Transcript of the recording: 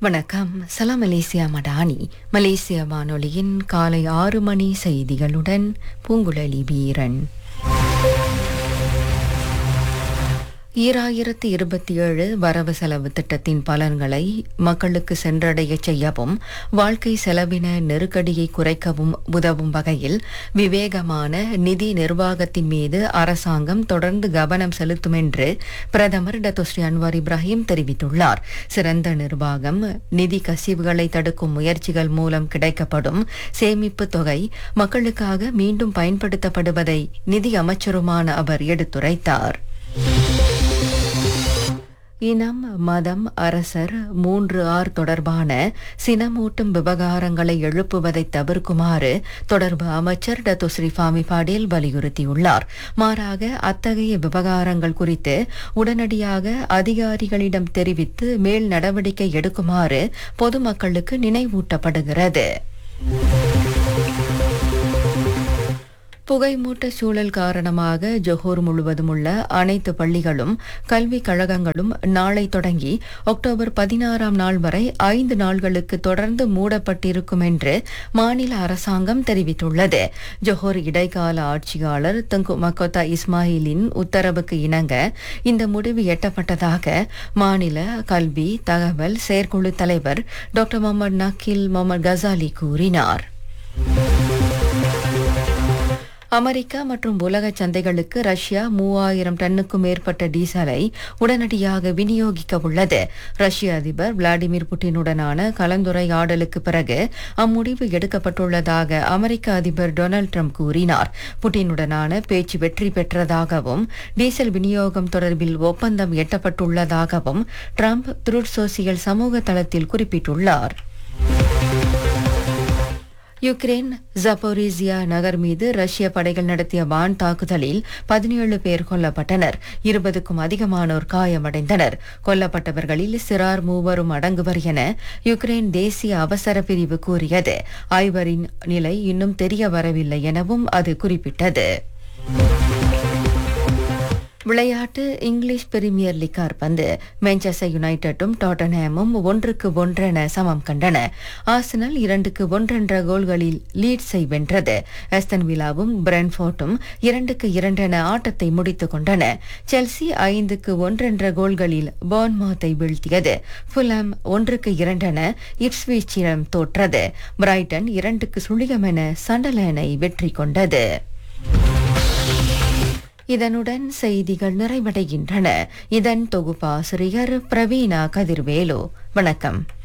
வணக்கம் சலாம் மலேசியா மடானி மலேசிய வானொலியின் காலை ஆறு மணி செய்திகளுடன் பூங்குழலி வீரன் ஈராயிரத்தி இருபத்தி ஏழு வரவு செலவு திட்டத்தின் பலன்களை மக்களுக்கு சென்றடைய செய்யவும் வாழ்க்கை செலவின நெருக்கடியை குறைக்கவும் உதவும் வகையில் விவேகமான நிதி நிர்வாகத்தின் மீது அரசாங்கம் தொடர்ந்து கவனம் செலுத்தும் என்று பிரதமர் டத்தோஸ்ரீ அன்வார் இப்ராஹிம் தெரிவித்துள்ளார் சிறந்த நிர்வாகம் நிதி கசிவுகளை தடுக்கும் முயற்சிகள் மூலம் கிடைக்கப்படும் சேமிப்பு தொகை மக்களுக்காக மீண்டும் பயன்படுத்தப்படுவதை நிதி அமைச்சருமான அவர் எடுத்துரைத்தார் இனம் மதம் அரசர் மூன்று ஆர் தொடர்பான சினமூட்டும் விவகாரங்களை எழுப்புவதை தவிர்க்குமாறு தொடர்பு அமைச்சர் டத்து ஸ்ரீஃபாமி பாடேல் வலியுறுத்தியுள்ளார் மாறாக அத்தகைய விவகாரங்கள் குறித்து உடனடியாக அதிகாரிகளிடம் தெரிவித்து மேல் நடவடிக்கை எடுக்குமாறு பொதுமக்களுக்கு நினைவூட்டப்படுகிறது புகைமூட்ட சூழல் காரணமாக ஜொஹூர் முழுவதும் உள்ள அனைத்து பள்ளிகளும் கல்விக் கழகங்களும் நாளை தொடங்கி அக்டோபர் பதினாறாம் நாள் வரை ஐந்து நாள்களுக்கு தொடர்ந்து மூடப்பட்டிருக்கும் என்று மாநில அரசாங்கம் தெரிவித்துள்ளது ஜொஹூர் இடைக்கால ஆட்சியாளர் தங்கு மக்கோத்தா இஸ்மாயிலின் உத்தரவுக்கு இணங்க இந்த முடிவு எட்டப்பட்டதாக மாநில கல்வி தகவல் செயற்குழு தலைவர் டாக்டர் முகமது நக்கீல் முகமது கசாலி கூறினார் அமெரிக்கா மற்றும் உலக சந்தைகளுக்கு ரஷ்யா மூவாயிரம் டன்னுக்கும் மேற்பட்ட டீசலை உடனடியாக விநியோகிக்க உள்ளது ரஷ்ய அதிபர் விளாடிமிர் புட்டினுடனான கலந்துரையாடலுக்கு பிறகு அம்முடிவு எடுக்கப்பட்டுள்ளதாக அமெரிக்க அதிபர் டொனால்ட் ட்ரம்ப் கூறினார் புட்டினுடனான பேச்சு வெற்றி பெற்றதாகவும் டீசல் விநியோகம் தொடர்பில் ஒப்பந்தம் எட்டப்பட்டுள்ளதாகவும் ட்ரம்ப் த்ருட் சோசியல் சமூக தளத்தில் குறிப்பிட்டுள்ளார் யுக்ரைன் ஜப்போரிசியா நகர் மீது ரஷ்ய படைகள் நடத்திய வான் தாக்குதலில் பதினேழு பேர் கொல்லப்பட்டனர் இருபதுக்கும் அதிகமானோர் காயமடைந்தனர் கொல்லப்பட்டவர்களில் சிறார் மூவரும் அடங்குவர் என யுக்ரைன் தேசிய அவசர பிரிவு கூறியது ஐவரின் நிலை இன்னும் தெரிய வரவில்லை எனவும் அது குறிப்பிட்டது விளையாட்டு இங்கிலீஷ் பிரீமியர் லீக் காற்பந்து மான்செஸ்டர் யுனைடெட்டும் டாட்டன்ஹாமும் ஒன்றுக்கு ஒன்றென சமம் கண்டன ஆர்சனல் இரண்டுக்கு ஒன்றென்ற கோல்களில் லீட்ஸை வென்றது எஸ்தன் விலாவும் பிரென்ஃபோர்ட்டும் இரண்டுக்கு இரண்டென ஆட்டத்தை முடித்துக் கொண்டன செல்சி ஐந்துக்கு ஒன்றென்ற கோல்களில் போர்ன்மவுத்தை வீழ்த்தியது ஃபுலம் ஒன்றுக்கு இரண்டென இப்ஸ்வீச்சிடம் தோற்றது பிரைட்டன் இரண்டுக்கு சுழியம் என சண்டலேனை வெற்றி கொண்டது இதனுடன் செய்திகள் நிறைவடைகின்றன இதன் தொகுப்பாசிரியர் பிரவீணா கதிர்வேலு வணக்கம்